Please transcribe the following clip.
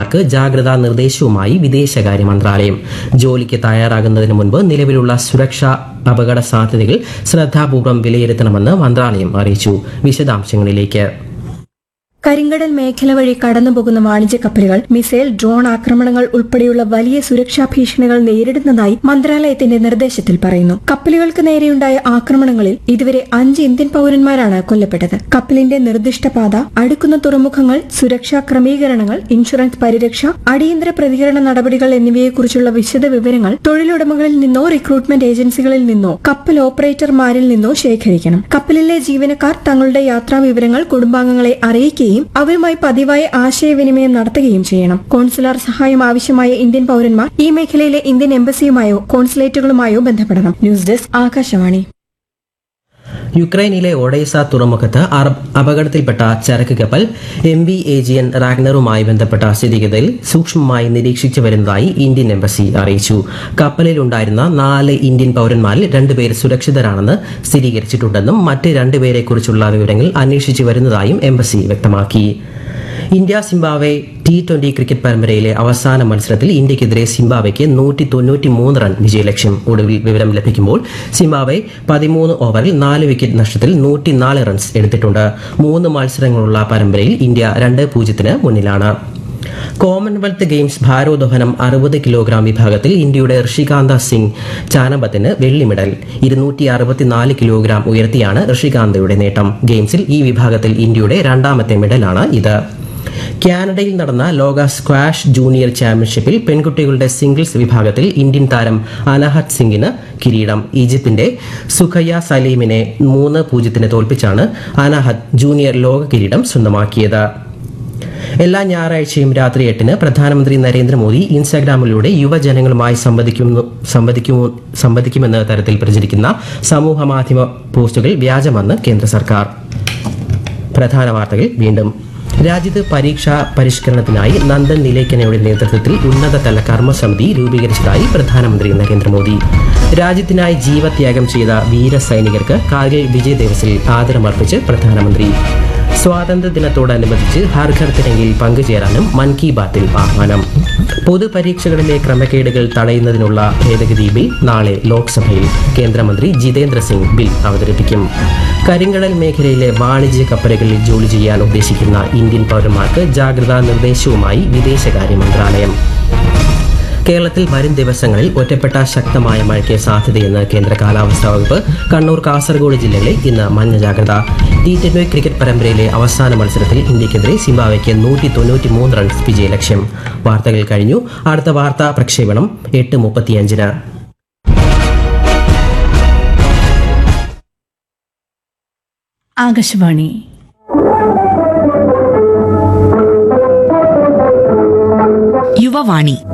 പൗരന്മാർക്ക് ജാഗ്രതാ നിർദ്ദേശവുമായി വിദേശകാര്യ മന്ത്രാലയം ജോലിക്ക് തയ്യാറാകുന്നതിന് മുൻപ് നിലവിലുള്ള സുരക്ഷാ അപകട സാധ്യതകൾ ശ്രദ്ധാപൂർവ്വം വിലയിരുത്തണമെന്ന് മന്ത്രാലയം അറിയിച്ചു വിശദാംശങ്ങളിലേക്ക് കരിങ്കടൽ മേഖല വഴി കടന്നുപോകുന്ന വാണിജ്യ കപ്പലുകൾ മിസൈൽ ഡ്രോൺ ആക്രമണങ്ങൾ ഉൾപ്പെടെയുള്ള വലിയ സുരക്ഷാ ഭീഷണികൾ നേരിടുന്നതായി മന്ത്രാലയത്തിന്റെ നിർദ്ദേശത്തിൽ പറയുന്നു കപ്പലുകൾക്ക് നേരെയുണ്ടായ ആക്രമണങ്ങളിൽ ഇതുവരെ അഞ്ച് ഇന്ത്യൻ പൌരന്മാരാണ് കൊല്ലപ്പെട്ടത് കപ്പലിന്റെ നിർദ്ദിഷ്ട പാത അടുക്കുന്ന തുറമുഖങ്ങൾ സുരക്ഷാ ക്രമീകരണങ്ങൾ ഇൻഷുറൻസ് പരിരക്ഷ അടിയന്തര പ്രതികരണ നടപടികൾ എന്നിവയെക്കുറിച്ചുള്ള വിശദ വിവരങ്ങൾ തൊഴിലുടമകളിൽ നിന്നോ റിക്രൂട്ട്മെന്റ് ഏജൻസികളിൽ നിന്നോ കപ്പൽ ഓപ്പറേറ്റർമാരിൽ നിന്നോ ശേഖരിക്കണം കപ്പലിലെ ജീവനക്കാർ തങ്ങളുടെ യാത്രാ വിവരങ്ങൾ കുടുംബാംഗങ്ങളെ അറിയിക്കുകയും അവരുമായി പതിവായ ആശയവിനിമയം നടത്തുകയും ചെയ്യണം കോൺസുലാർ സഹായം ആവശ്യമായ ഇന്ത്യൻ പൌരന്മാർ ഈ മേഖലയിലെ ഇന്ത്യൻ എംബസിയുമായോ കോൺസുലേറ്റുകളുമായോ ബന്ധപ്പെടണം ന്യൂസ് ഡെസ്ക് ആകാശവാണി യുക്രൈനിലെ ഒഡേസ തുറമുഖത്ത് അറ- അപകടത്തിൽപ്പെട്ട ചരക്ക് കപ്പൽ എം വി ഏജിയൻ റാഗ്നറുമായി ബന്ധപ്പെട്ട സ്ഥിതിഗതിയിൽ സൂക്ഷ്മമായി നിരീക്ഷിച്ചു വരുന്നതായി ഇന്ത്യൻ എംബസി അറിയിച്ചു കപ്പലിലുണ്ടായിരുന്ന നാല് ഇന്ത്യൻ പൌരന്മാരിൽ രണ്ടുപേർ സുരക്ഷിതരാണെന്ന് സ്ഥിരീകരിച്ചിട്ടുണ്ടെന്നും മറ്റ് രണ്ടുപേരെക്കുറിച്ചുള്ള വിവരങ്ങൾ അന്വേഷിച്ചു വരുന്നതായും എംബസി വ്യക്തമാക്കി India Zimbabwe T twenty cricket പരമ്പരയിലെ അവസാന മത്സരത്തിൽ ഇന്ത്യക്കെതിരെ സിംബാബ്വെക്ക് നൂറ്റി തൊണ്ണൂറ്റി മൂന്ന് റൺ വിജയലക്ഷ്യം ഒടുവിൽ വിവരം ലഭിക്കുമ്പോൾ സിംബാബ്വെ പതിമൂന്ന് ഓവറിൽ നാല് വിക്കറ്റ് നഷ്ടത്തിൽ നൂറ്റിനാല് റൺസ് എടുത്തിട്ടുണ്ട് മൂന്ന് മത്സരങ്ങളുള്ള പരമ്പരയിൽ ഇന്ത്യ രണ്ട് പൂജ്യത്തിന് മുന്നിലാണ് കോമൺവെൽത്ത് ഗെയിംസ് ഭാരോദ്വഹനം അറുപത് കിലോഗ്രാം വിഭാഗത്തിൽ ഇന്ത്യയുടെ ഋഷികാന്ത സിംഗ് ചാനബത്തിന് വെള്ളി മെഡൽ ഇരുന്നൂറ്റി അറുപത്തിനാല് കിലോഗ്രാം ഉയർത്തിയാണ് ഋഷികാന്തയുടെ നേട്ടം ഗെയിംസിൽ ഈ വിഭാഗത്തിൽ ഇന്ത്യയുടെ രണ്ടാമത്തെ മെഡലാണ് ഇത് കാനഡയിൽ നടന്ന ലോക സ്ക്വാഷ് ജൂനിയർ ചാമ്പ്യൻഷിപ്പിൽ പെൺകുട്ടികളുടെ സിംഗിൾസ് വിഭാഗത്തിൽ ഇന്ത്യൻ താരം അനഹത് സിംഗിന് കിരീടം ഈജിപ്തിന്റെ സുഖയ്യ സലീമിനെ മൂന്ന് പൂജ്യത്തിന് തോൽപ്പിച്ചാണ് അനഹത് ജൂനിയർ ലോക കിരീടം സ്വന്തമാക്കിയത് എല്ലാ ഞായറാഴ്ചയും രാത്രി എട്ടിന് പ്രധാനമന്ത്രി നരേന്ദ്രമോദി ഇൻസ്റ്റാഗ്രാമിലൂടെ യുവജനങ്ങളുമായി സംവദിക്കുന്നു സംവദിക്കുമോ സംവദിക്കുമെന്ന തരത്തിൽ പ്രചരിക്കുന്ന സമൂഹ മാധ്യമ പോസ്റ്റുകൾ വ്യാജമെന്ന് കേന്ദ്ര സർക്കാർ പ്രധാന വാർത്തകൾ വീണ്ടും രാജ്യത്ത് പരീക്ഷാ പരിഷ്കരണത്തിനായി നന്ദൻ നിലേക്കനയുടെ നേതൃത്വത്തിൽ ഉന്നതതല കർമ്മസമിതി രൂപീകരിച്ചതായി പ്രധാനമന്ത്രി നരേന്ദ്രമോദി രാജ്യത്തിനായി ജീവത്യാഗം ചെയ്ത വീരസൈനികർക്ക് കാർഗിൽ വിജയ് ദിവസിൽ ആദരമർപ്പിച്ച് പ്രധാനമന്ത്രി സ്വാതന്ത്ര്യദിനത്തോടനുബന്ധിച്ച് ഹർ ഘർ തിരങ്കിൽ പങ്കുചേരാനും മൻ കി ബാത്തിൽ ആഹ്വാനം പൊതുപരീക്ഷകളിലെ ക്രമക്കേടുകൾ തടയുന്നതിനുള്ള ഭേദഗതി ബിൽ നാളെ ലോക്സഭയിൽ കേന്ദ്രമന്ത്രി ജിതേന്ദ്ര സിംഗ് ബിൽ അവതരിപ്പിക്കും കരിങ്കടൽ മേഖലയിലെ വാണിജ്യ കപ്പലുകളിൽ ജോലി ചെയ്യാൻ ഉദ്ദേശിക്കുന്ന ഇന്ത്യൻ പൗരന്മാർക്ക് ജാഗ്രതാ നിർദ്ദേശവുമായി വിദേശകാര്യ മന്ത്രാലയം കേരളത്തിൽ വരും ദിവസങ്ങളിൽ ഒറ്റപ്പെട്ട ശക്തമായ മഴയ്ക്ക് സാധ്യതയെന്ന് കേന്ദ്ര കാലാവസ്ഥാ വകുപ്പ് കണ്ണൂർ കാസർഗോഡ് ജില്ലകളിൽ ഇന്ന് മഞ്ഞ ജാഗ്രത ടി ട്വന്റി ക്രിക്കറ്റ് പരമ്പരയിലെ അവസാന മത്സരത്തിൽ ഇന്ത്യക്കെതിരെ സിംബാബ്വെക്ക് നൂറ്റി തൊണ്ണൂറ്റി മൂന്ന് റൺസ് വിജയലക്ഷ്യം വാർത്തകൾ കഴിഞ്ഞു അടുത്ത വാർത്താ പ്രക്ഷേപണം എട്ട് മുപ്പത്തിയഞ്ചിന് ആകാശവാണി യുവവാണി